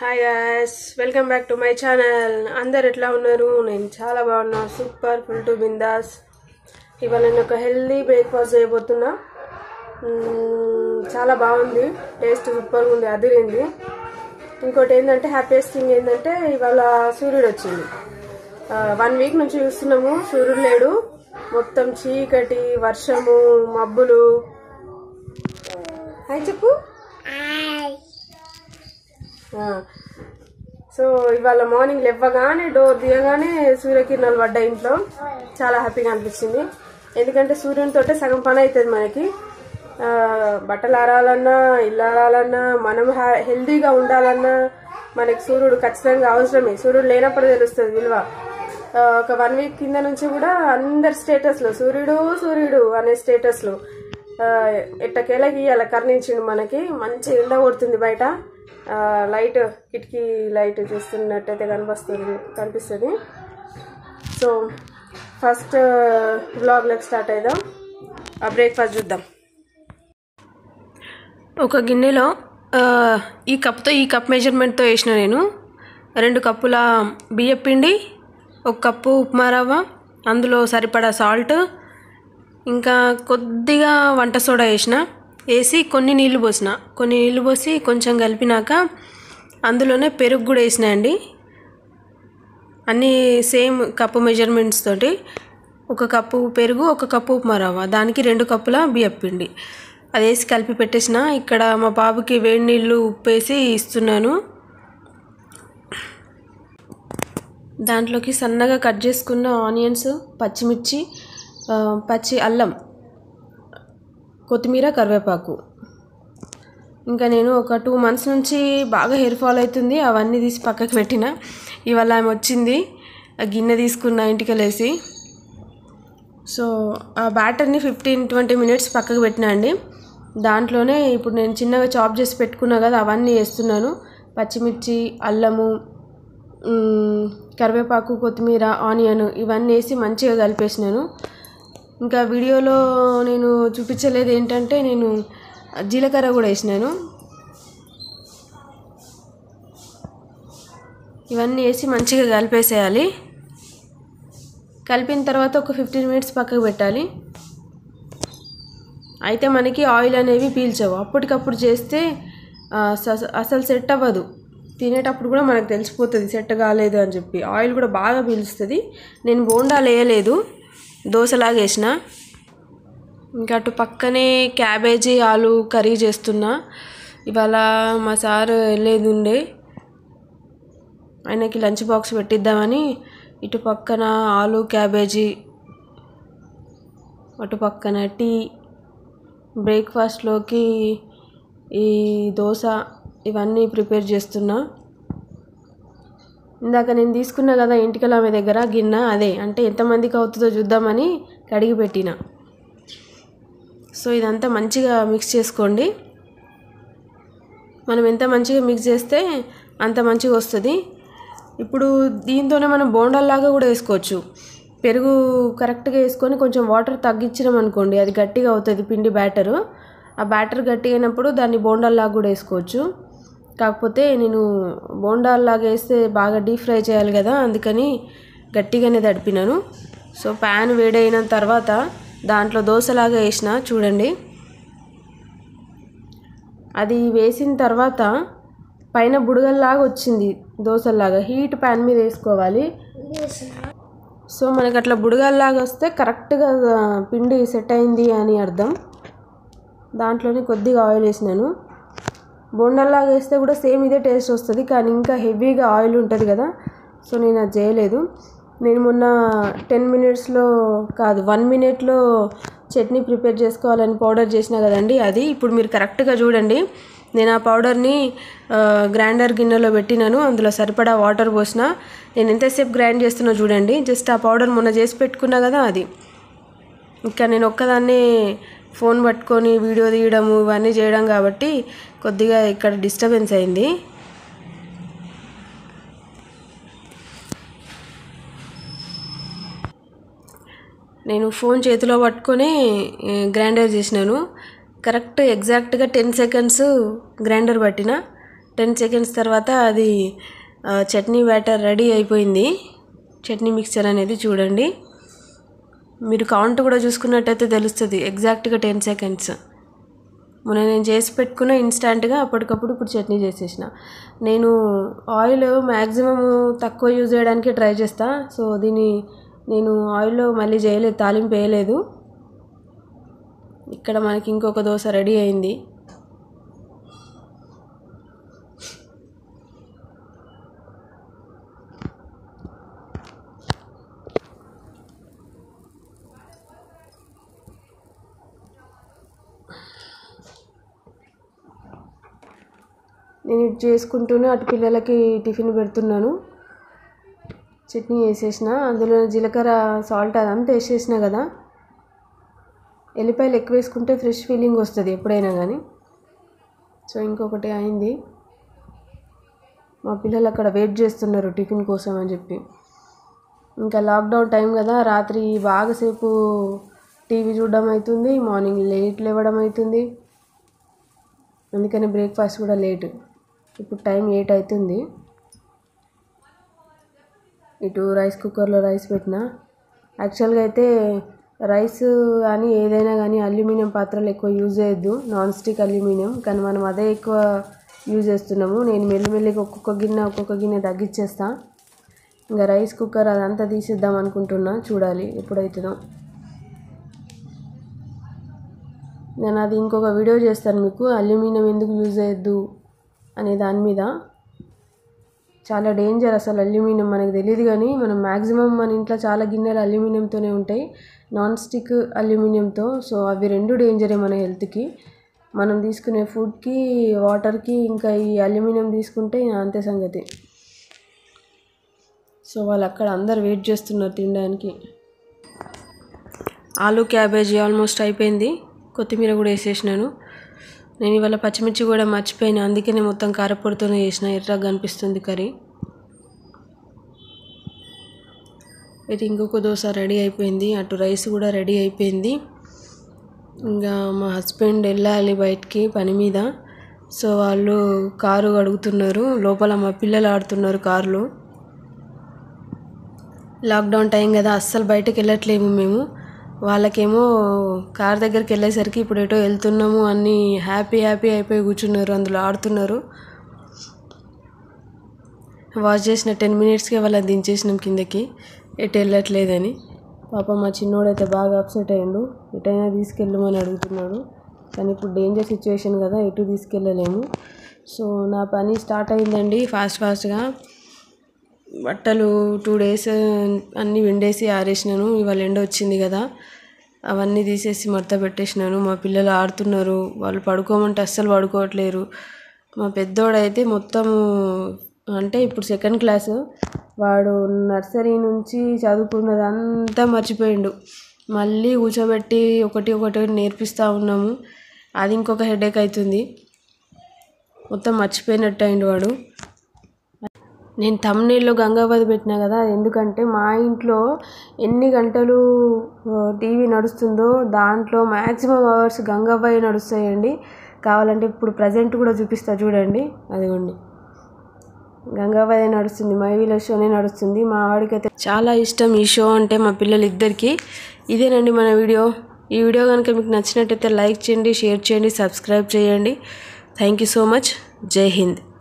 Hi guys welcome back to my channel అందరు ఎట్లా ఉన్నారు నేను చాలా బాగున్నా సూపర్ ఫుల్ టు బిందాస్ ఇవాళ నేను ఒక హెల్దీ బ్రేక్ఫాస్ట్ చేయబోతున్నా మ్మ్, చాలా బాగుంది టేస్ట్ సూపర్గా ఉంది అదిరింది ఇంకోటి ఏంటంటే హ్యాపీయెస్ట్ థింగ్ ఏంటంటే ఇవాళ సూర్యుడు వచ్చింది వన్ వీక్ నుంచి చూస్తున్నాము సూర్యుడు లేడు మొత్తం చీకటి వర్షము మబ్బులు హాయ్ చెప్పు ఆ. సో ఇవాళ మార్నింగ్ లేవగానే డోర్ తీయగానే సూర్యకిరణాలు పడ్డాయి ఇంట్లో చాలా హ్యాపీగా అనిపించింది ఎందుకంటే సూర్యునితోటే సగం పని అవుతుంది మనకి ఆ, బట్టలు ఆరాలన్నా ఇల్లు ఆరాలన్నా మనం హ్యా- హెల్దీగా ఉండాలన్నా మనకి సూర్యుడు ఖచ్చితంగా అవసరమే సూర్యుడు లేనప్పుడు తెలుస్తుంది విలువ ఆ, ఒక వన్ వీక్ కింద నుంచి కూడా అందరి స్టేటస్లో సూర్యుడు సూర్యుడు అనే స్టేటస్లో ఆ, ఎట్టకేలకి ఇవాళ కర్ణించిండు మనకి మంచి ఎండ కొడుతుంది బయట ఆ, లైట్ కిటికీ లైట్ చూస్తున్నట్టయితే కనిపిస్తుంది కనిపిస్తుంది సో ఫస్ట్ బ్లాగ్లోకి స్టార్ట్ అయిదాం ఆ బ్రేక్ఫాస్ట్ చూద్దాం ఒక గిన్నెలో ఆ, ఈ కప్తో ఈ కప్ మెజర్మెంట్తో వేసిన నేను రెండు కప్పుల బియ్యం పిండి ఒక కప్పు ఉప్మా రవ్వ అందులో సరిపడా సాల్ట్ ఇంకా కొద్దిగా వంట సోడా వేసిన వేసి కొన్ని నీళ్లు పోసిన కొన్ని నీళ్లు పోసి కొంచెం కలిపినాక అందులోనే పెరుగు కూడా వేసిన అండి అన్నీ సేమ్ కప్పు మెజర్మెంట్స్ తోటి ఒక కప్పు పెరుగు ఒక కప్పు ఉప్మా రవ్వ దానికి రెండు కప్పుల బియ్యం పిండి అది వేసి కలిపి పెట్టేసిన ఇక్కడ మా బాబుకి వేడి నీళ్ళు ఉప్పేసి ఇస్తున్నాను దాంట్లోకి సన్నగా కట్ చేసుకున్న ఆనియన్స్ పచ్చిమిర్చి ఆ, పచ్చి అల్లం కొత్తిమీర కరివేపాకు ఇంకా నేను ఒక టూ మంత్స్ నుంచి బాగా హెయిర్ ఫాల్ అవుతుంది అవన్నీ తీసి పక్కకి పెట్టిన ఇవాళ ఆమె వచ్చింది ఆ గిన్నె తీసుకున్న ఇంటికెళ్ళేసి సో ఆ బ్యాటర్ని ఫిఫ్టీన్ ట్వంటీ మినిట్స్ పక్కకు పెట్టినా అండి దాంట్లోనే ఇప్పుడు నేను చిన్నగా చాప్ చేసి పెట్టుకున్నా కదా అవన్నీ వేస్తున్నాను పచ్చిమిర్చి అల్లము మ్, కరివేపాకు కొత్తిమీర ఆనియన్ ఇవన్నీ వేసి మంచిగా కలిపేసినాను ఇంకా వీడియోలో నేను చూపించలేదు ఏంటంటే నేను జీలకర్ర కూడా వేసినాను ఇవన్నీ వేసి మంచిగా కలిపేసేయాలి కలిపిన తర్వాత ఒక ఫిఫ్టీన్ మినిట్స్ పక్కకు పెట్టాలి అయితే మనకి ఆయిల్ అనేవి పీల్చవు అప్పటికప్పుడు చేస్తే ఆ, స- అసలు సెట్ అవ్వదు తినేటప్పుడు కూడా మనకు తెలిసిపోతుంది సెట్ కాలేదు అని చెప్పి ఆయిల్ కూడా బాగా పీలుస్తుంది నేను బోండాలు వేయలేదు దోశలాగా వేసిన ఇంకా అటు పక్కనే క్యాబేజీ ఆలు కర్రీ చేస్తున్నా ఇవాళ మా సార్ వెళ్ళేది ఉండే ఆయనకి లంచ్ బాక్స్ పెట్టిద్దామని ఇటు పక్కన ఆలు క్యాబేజీ అటు పక్కన టీ బ్రేక్ఫాస్ట్లోకి ఈ దోశ ఇవన్నీ ప్రిపేర్ చేస్తున్నా ఇందాక నేను తీసుకున్నా కదా ఇంటికల్ ఆమె దగ్గర గిన్నె అదే అంటే ఎంతమందికి అవుతుందో చూద్దామని కడిగి పెట్టిన సో ఇదంతా మంచిగా మిక్స్ చేసుకోండి మనం ఎంత మంచిగా మిక్స్ చేస్తే అంత మంచిగా వస్తుంది ఇప్పుడు దీంతోనే మనం బోండాల్లాగా కూడా వేసుకోవచ్చు పెరుగు కరెక్ట్గా వేసుకొని కొంచెం వాటర్ తగ్గించినాం అనుకోండి అది గట్టిగా అవుతుంది పిండి బ్యాటరు ఆ బ్యాటర్ గట్టిగా అయినప్పుడు దాన్ని బోండాల్లాగా కూడా వేసుకోవచ్చు కాకపోతే నేను బోండాల్లాగా వేస్తే బాగా డీప్ ఫ్రై చేయాలి కదా అందుకని గట్టిగానే తడిపినాను సో ప్యాన్ వేడైన తర్వాత దాంట్లో దోశలాగా వేసిన చూడండి అది వేసిన తర్వాత పైన బుడగల్లాగా వచ్చింది దోశల్లాగా హీట్ ప్యాన్ మీద వేసుకోవాలి సో మనకి అట్లా బుడగల్లాగా వస్తే కరెక్ట్గా ఆ, పిండి సెట్ అయింది అని అర్థం దాంట్లోనే కొద్దిగా ఆయిల్ వేసినాను బొండల్లాగా వేస్తే కూడా సేమ్ ఇదే టేస్ట్ వస్తుంది కానీ ఇంకా హెవీగా ఆయిల్ ఉంటుంది కదా సో నేను అది చేయలేదు నేను మొన్న టెన్ మినిట్స్లో కాదు వన్ మినిట్లో చట్నీ ప్రిపేర్ చేసుకోవాలని పౌడర్ చేసిన కదండి అది ఇప్పుడు మీరు కరెక్ట్గా చూడండి నేను ఆ పౌడర్ని ఆ, గ్రైండర్ గిన్నెలో పెట్టినాను అందులో సరిపడా వాటర్ పోసిన నేను ఎంతసేపు గ్రైండ్ చేస్తున్నా చూడండి జస్ట్ ఆ పౌడర్ మొన్న చేసి పెట్టుకున్నా కదా అది ఇంకా నేను ఒక్కదాన్నే ఫోన్ పట్టుకొని వీడియో తీయడము ఇవన్నీ చేయడం కాబట్టి కొద్దిగా ఇక్కడ డిస్టర్బెన్స్ అయింది నేను ఫోన్ చేతిలో పట్టుకొని ఏ, గ్రైండర్ చేసినాను కరెక్ట్ ఎగ్జాక్ట్గా టెన్ సెకండ్స్ గ్రైండర్ పట్టిన టెన్ సెకండ్స్ తర్వాత అది ఆ, చట్నీ బ్యాటర్ రెడీ అయిపోయింది చట్నీ మిక్చర్ అనేది చూడండి మీరు కౌంట్ కూడా చూసుకున్నట్టయితే తెలుస్తుంది ఎగ్జాక్ట్గా టెన్ సెకండ్స్ మొన్న నేను చేసి పెట్టుకున్న ఇన్స్టాంట్గా అప్పటికప్పుడు ఇప్పుడు చట్నీ చేసేసిన నేను ఆయిల్ మ్యాక్సిమం తక్కువ యూజ్ చేయడానికి ట్రై చేస్తా సో దీన్ని నేను ఆయిల్లో మళ్ళీ చేయలేదు తాలింపు వేయలేదు ఇక్కడ మనకి ఇంకొక దోశ రెడీ అయింది నేను ఇది చేసుకుంటూనే అటు పిల్లలకి టిఫిన్ పెడుతున్నాను చట్నీ వేసేసిన అందులో జీలకర్ర సాల్ట్ అదంతా వేసేసిన కదా ఎల్లిపాయలు ఎక్కువ వేసుకుంటే ఫ్రెష్ ఫీలింగ్ వస్తుంది ఎప్పుడైనా కానీ సో ఇంకొకటి అయింది మా పిల్లలు అక్కడ వెయిట్ చేస్తున్నారు టిఫిన్ కోసం అని చెప్పి ఇంకా లాక్డౌన్ టైం కదా రాత్రి బాగాసేపు టీవీ చూడడం అవుతుంది మార్నింగ్ లేట్ లేవడం అవుతుంది అందుకని బ్రేక్ఫాస్ట్ కూడా లేట్ ఇప్పుడు టైం ఎయిట్ అవుతుంది ఇటు రైస్ కుక్కర్లో రైస్ పెట్టిన యాక్చువల్గా అయితే రైస్ కానీ ఏదైనా కానీ అల్యూమినియం పాత్రలు ఎక్కువ యూజ్ చేయొద్దు నాన్ స్టిక్ అల్యూమినియం కానీ మనం అదే ఎక్కువ యూజ్ చేస్తున్నాము నేను మెల్లిమెల్లిగా ఒక్కొక్క గిన్నె ఒక్కొక్క గిన్నె తగ్గించేస్తా ఇంకా రైస్ కుక్కర్ అదంతా తీసేద్దాం అనుకుంటున్నా చూడాలి ఎప్పుడవుతుందో నేను అది ఇంకొక వీడియో చేస్తాను మీకు అల్యూమినియం ఎందుకు యూజ్ చేయొద్దు అనే దాని మీద చాలా డేంజర్ అసలు అల్యూమినియం మనకు తెలియదు కానీ మనం మ్యాక్సిమం మన ఇంట్లో చాలా గిన్నెలు అల్యూమినియంతోనే ఉంటాయి నాన్ స్టిక్ అల్యూమినియంతో సో అవి రెండు డేంజరే మన హెల్త్కి మనం తీసుకునే ఫుడ్కి వాటర్కి ఇంకా ఈ అల్యూమినియం తీసుకుంటే అంతే సంగతి సో వాళ్ళు అక్కడ అందరు వెయిట్ చేస్తున్నారు తినడానికి ఆలు క్యాబేజీ ఆల్మోస్ట్ అయిపోయింది కొత్తిమీర కూడా వేసేసినాను నేను ఇవాళ పచ్చిమిర్చి కూడా మర్చిపోయినా అందుకనే మొత్తం కారపొడితోనే చేసిన ఎర్రగా కనిపిస్తుంది కర్రీ ఇటు ఇంకొక దోశ రెడీ అయిపోయింది అటు రైస్ కూడా రెడీ అయిపోయింది ఇంకా మా హస్బెండ్ వెళ్ళాలి బయటికి పని మీద సో వాళ్ళు కారు అడుగుతున్నారు లోపల మా పిల్లలు ఆడుతున్నారు కారులో లాక్డౌన్ టైం కదా అస్సలు బయటకు వెళ్ళట్లేము మేము వాళ్ళకేమో కార్ దగ్గరికి వెళ్ళేసరికి ఇప్పుడు ఎటో వెళ్తున్నాము అన్నీ హ్యాపీ హ్యాపీ అయిపోయి కూర్చున్నారు అందులో ఆడుతున్నారు వాష్ చేసిన టెన్ మినిట్స్కే వాళ్ళని దించేసినాం కిందకి ఎటు వెళ్ళట్లేదని పాప మా చిన్నోడైతే బాగా అప్సెట్ అయ్యిండు ఎటైనా తీసుకెళ్ళమని అడుగుతున్నాడు కానీ ఇప్పుడు డేంజర్ సిచ్యువేషన్ కదా ఎటు తీసుకెళ్ళలేము సో నా పని స్టార్ట్ అయిందండి ఫాస్ట్ ఫాస్ట్గా బట్టలు టూ డేస్ అన్నీ విండేసి ఆరేసినాను ఇవాళ ఎండ వచ్చింది కదా అవన్నీ తీసేసి మడత పెట్టేసినాను మా పిల్లలు ఆడుతున్నారు వాళ్ళు పడుకోమంటే అస్సలు పడుకోవట్లేరు మా పెద్దోడైతే మొత్తము అంటే ఇప్పుడు సెకండ్ క్లాసు వాడు నర్సరీ నుంచి చదువుకున్నదంతా మర్చిపోయిండు మళ్ళీ కూర్చోబెట్టి ఒకటి ఒకటి నేర్పిస్తూ ఉన్నాము అది ఇంకొక హెడేక్ అవుతుంది మొత్తం మర్చిపోయినట్టు అయిండు వాడు నేను తమ్నేల్లో గంగావతి పెట్టినా కదా అది ఎందుకంటే మా ఇంట్లో ఎన్ని గంటలు టీవీ నడుస్తుందో దాంట్లో మ్యాక్సిమం అవర్స్ గంగాబాయి నడుస్తాయండి కావాలంటే ఇప్పుడు ప్రజెంట్ కూడా చూపిస్తా చూడండి అదిగోండి గంగాబాయి నడుస్తుంది మై విలేజ్ షోనే నడుస్తుంది మా వాడికైతే చాలా ఇష్టం ఈ షో అంటే మా పిల్లలు ఇద్దరికి ఇదేనండి మన వీడియో ఈ వీడియో కనుక మీకు నచ్చినట్టయితే లైక్ చేయండి షేర్ చేయండి సబ్స్క్రైబ్ చేయండి థ్యాంక్ యూ సో మచ్ జై హింద్